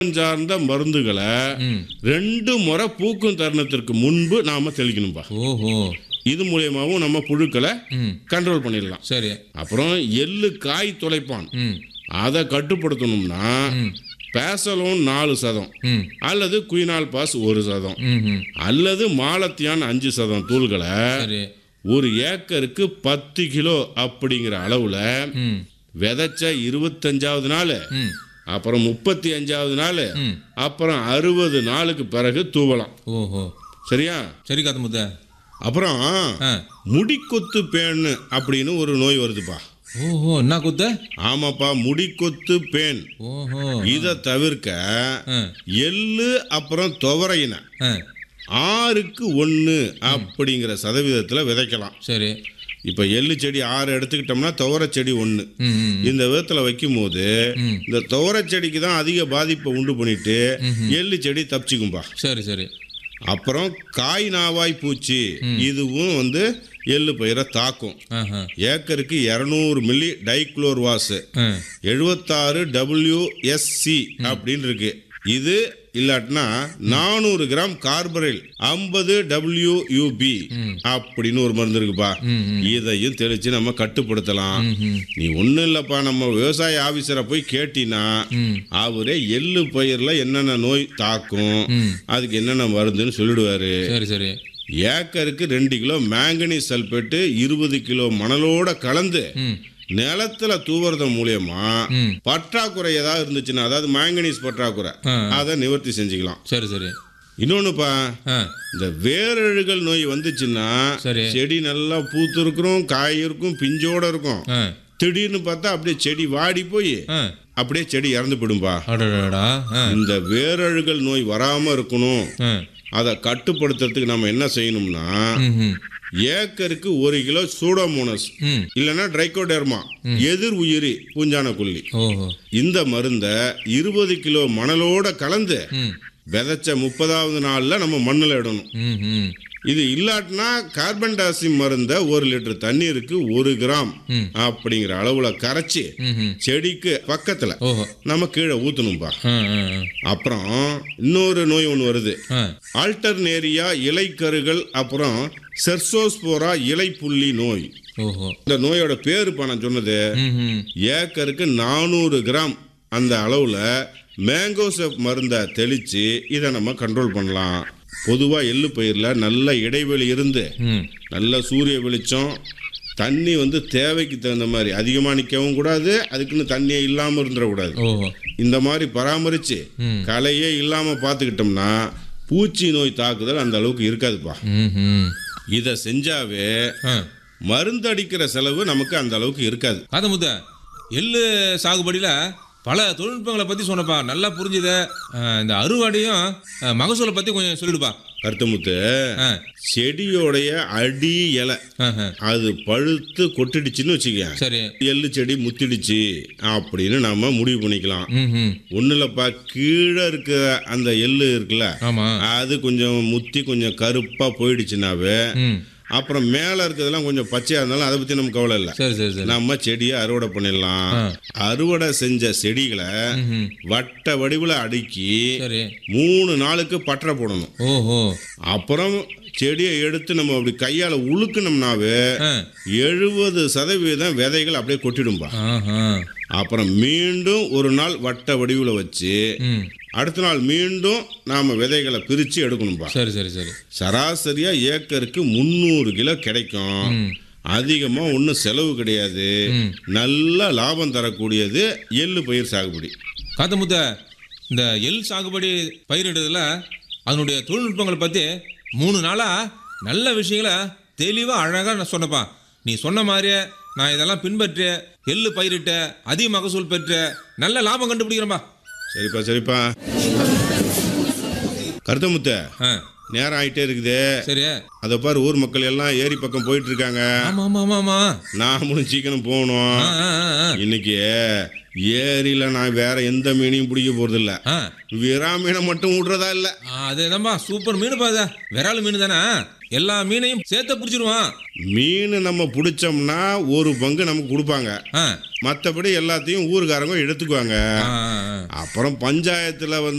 சார்ந்த மருந்துகளை ம் ரெண்டு முறை பூக்கும் தருணத்திற்கு முன்பு நாம தெளிக்கணும்பா ஓஹோ இது மூலியமாவும் நம்ம புழுக்களை ம் கண்ட்ரோல் பண்ணிடலாம் சரி அப்புறம் எள்ளு காய் துளைப்பான் ம் அதை கட்டுப்படுத்தணும்னா ம் பேசலோன் நாலு சதம் ம் அல்லது குயினால் பாஸ் ஒரு சதம் ம் ம் அல்லது மாலத்தியான் அஞ்சு சதம் தூள்களை சரி ஒரு ஏக்கருக்கு பத்து கிலோ அப்படிங்கிற அளவுல ம் விதைச்ச இருபத்தஞ்சாவது நாள் ம் அப்புறம் முப்பத்தி அஞ்சாவது நாள் ம் அப்புறம் அறுபது நாளுக்கு பிறகு தூவலாம் ஓஹோ சரியா சரி காத்து முத்த அப்புறம் ஆ முடிக்கொத்து பேன் அப்படின்னு ஒரு நோய் வருதுப்பா ஓஹோ என்ன குத்த ஆமாப்பா முடிக்கொத்து பேன் ஓஹோ இதை தவிர்க்க ஆ எள்ளு அப்புறம் துவரையின ஆ ஆறுக்கு ஒன்று அப்படிங்கிற சதவீதத்தில் விதைக்கலாம் சரி இப்போ எள்ளு செடி ஆறு எடுத்துக்கிட்டோம்னா துவரை செடி ஒன்று ம் ம் இந்த விதத்தில் வைக்கும்போது ம். இந்த துவரை செடிக்கு தான் அதிக பாதிப்பை உண்டு பண்ணிட்டு எள்ளு செடி தப்பிச்சுக்கும்பா சரி சரி அப்புறம் காய் நாவாய் பூச்சி இதுவும் வந்து எள்ளு பயிரை தாக்கும் ஆஹா ஏக்கருக்கு இரநூறு மில்லி டைக்ளோர் வாஸ் ஆ எழுபத்தாறு டபிள்யூஎஸ்சி அப்படின்னு இருக்கு இது இல்லாட்டினா நானூறு கிராம் கார்பரைல் ஐம்பது டபிள்யூயூபி அப்படின்னு ஒரு மருந்து இருக்குப்பா ம் ம் இதையும் தெளிச்சு நம்ம கட்டுப்படுத்தலாம் ம் ம் நீ ஒன்றும் இல்லைப்பா நம்ம விவசாய ஆஃபீஸரை போய் கேட்டினா ம் அவரே எள்ளு பயிரில் என்னென்ன நோய் தாக்கும் ம் அதுக்கு என்னென்ன மருந்துன்னு சொல்லிடுவாரு சரி சரி ஏக்கருக்கு ரெண்டு கிலோ மேங்கனீஸ் சல்பேட்டு இருபது கிலோ மணலோட கலந்து ம் நிலத்துல தூவுறது மூலியமா ம் பற்றாக்குறை ஏதாவது இருந்துச்சுன்னா அதாவது மேங்கனீஸ் பற்றாக்குறை ஆ அதை நிவர்த்தி செஞ்சுக்கலாம் சரி சரி இன்னொன்னுப்பா ஆ இந்த வேரழுகல் நோய் வந்துச்சுன்னா சரி. செடி நல்லா பூத்து இருக்கிறோம் காய் இருக்கும் பிஞ்சோட இருக்கும் ஆ திடீர்னு பார்த்தா அப்படியே செடி வாடி போய் ஆ அப்படியே செடி இறந்து போயிடும்பா அடடா ஆ இந்த வேரழுகல் நோய் வராம இருக்கணும் ஆ அதை கட்டுப்படுத்துறதுக்கு நம்ம என்ன செய்யணும்னா ம் ம் ஏக்கருக்கு ஒரு கிலோ சூடோமோனஸ் ம் இல்லைன்னா ட்ரைகோடெர்மா எதிர் உயிரி பூஞ்சான கொல்லி ஓஹோ இந்த மருந்தை இருபது கிலோ மணலோட கலந்து ம் விதைச்ச முப்பதாவது நாள்ல நம்ம மண்ணில் இடணும் ம் ம் இது இல்லாட்டினா கார்பன் டை ஆக்சைடு மருந்தை ஒரு லிட்டர் தண்ணீருக்கு ஒரு கிராம் ம். அப்படிங்கிற அளவுல கரைச்சி ம் ம் செடிக்கு பக்கத்துல ஓஹோ நம்ம கீழே ஊத்தணும்பா ஆ ஆ ஆ. அப்புறம் இன்னொரு நோய் ஒன்று வருது ஆ ஆல்டர்னேரியா இலைக்கருகள் அப்புறம் செர்சோஸ்போரா இலைப்புள்ளி நோய் ஓஹோ இந்த நோயோட பேரு இப்ப நான் சொன்னது ம் ம் ஏக்கருக்கு நானூறு கிராம் அந்த அளவில் மேங்கோசப் மருந்தை தெளித்து இதை நம்ம கண்ட்ரோல் பண்ணலாம் பொதுவாக எள்ளு பயிரில் நல்ல இடைவெளி இருந்து ம் நல்ல சூரிய வெளிச்சம் தண்ணி வந்து தேவைக்கு தகுந்த மாதிரி அதிகமாக நிற்கவும் கூடாது அதுக்குன்னு தண்ணியே இல்லாமல் இருந்துடக்கூடாது ஓஹோ இந்த மாதிரி பராமரித்து ம் களையே இல்லாமல் பார்த்துக்கிட்டோம்னா பூச்சி நோய் தாக்குதல் அந்த அளவுக்கு இருக்காதுப்பா ம் ம் இதை செஞ்சாவே ஆ மருந்தடிக்கிற செலவு நமக்கு அந்த அளவுக்கு இருக்காது காதமுத்த எள்ளு சாகுபடியில் பல தொழில்நுட்பங்களை பற்றி சொன்னப்பா நல்லா புரிஞ்சுது ஆ, இந்த அறுவடையும் ஆ, மகசூலை பற்றி கொஞ்சம் சொல்லிடுப்பா கருத்தமுத்து ஆ செடியோடைய அடி இலை ஆஹா. அது பழுத்து கொட்டிடுச்சுன்னு வச்சுக்க சரி எள்ளு செடி முத்திடுச்சு அப்படின்னு நாம முடிவு பண்ணிக்கலாம் ம் ம் ஒன்றும் இல்லைப்பா கீழே இருக்கிற அந்த எள்ளு இருக்குல்ல ஆமாம் அது கொஞ்சம் முத்தி கொஞ்சம் கருப்பாக போயிடுச்சுனாவே ம் அப்புறம் மேலே இருக்கிறதெல்லாம் கொஞ்சம் பச்சையாக இருந்தாலும் அதை பற்றி நமக்கு கவலை இல்லை சரி சரி சரி நம்ம செடியை அறுவடை பண்ணிடலாம் அறுவடை செஞ்ச செடிகளை ம் வட்ட வடிவில் அடுக்கி சரி மூணு நாளுக்கு பற்ற போடணும் ஓஹோ அப்புறம் செடியை எடுத்து நம்ம அப்படி கையால் உழுக்குனோம்னாவே ஆ எழுபது சதவீதம் விதைகள் அப்படியே கொட்டிடும்பா ஆஹா அப்புறம் மீண்டும் ஒரு நாள் வட்ட வடிவில் வச்சு ம் அடுத்த நாள் மீண்டும் நாம் விதைகளை பிரித்து எடுக்கணும்பா சரி சரி சரி சராசரியாக ஏக்கருக்கு முந்நூறு கிலோ கிடைக்கும் ம் அதிகமாக ஒன்றும் செலவு கிடையாது ம் நல்ல லாபம் தரக்கூடியது எள்ளு பயிர் சாகுபடி காத்தமுத்த இந்த எள் சாகுபடி பயிரிடுறதுல அதனுடைய தொழில்நுட்பங்களை பற்றி மூணு நாளாக நல்ல விஷயங்களை தெளிவாக அழகாக நான் சொன்னப்பா நீ சொன்ன மாதிரியே நான் இதெல்லாம் பின்பற்றி எள்ளு பயிரிட்ட அதிக மகசூல் பெற்று நல்ல லாபம் கண்டுபிடிக்கிறேன்பா சரிப்பா சரிப்பா கருத்தமுத்த ஆ நேரம் ஆயிட்டே இருக்குது சரி அதை பாரு ஊர் மக்கள் எல்லாம் ஏரி பக்கம் போயிட்டு இருக்காங்க ஆமா ஆமா ஆமா ஆமா நாமளும் சீக்கிரம் போகணும் ஆ, ஆ, ஆ, ஆ. இன்னைக்கு ஏரியில நான் வேற எந்த மீனையும் பிடிக்க போறதில்ல ஆ விரா மீனை மட்டும் விடுறதா இல்ல அதேதான்பா சூப்பர் மீன் பாதா விரால் மீன் தானே எல்லா மீனையும் சேர்த்து பிடிச்சிருவான் மீன் நம்ம பிடிச்சோம்னா ஒரு பங்கு நமக்கு கொடுப்பாங்க ஆ மற்றபடி எல்லாத்தையும் ஊருக்காரங்க எடுத்துக்குவாங்க ஆ, ஆ, ஆ. அப்புறம் பஞ்சாயத்துல வந்து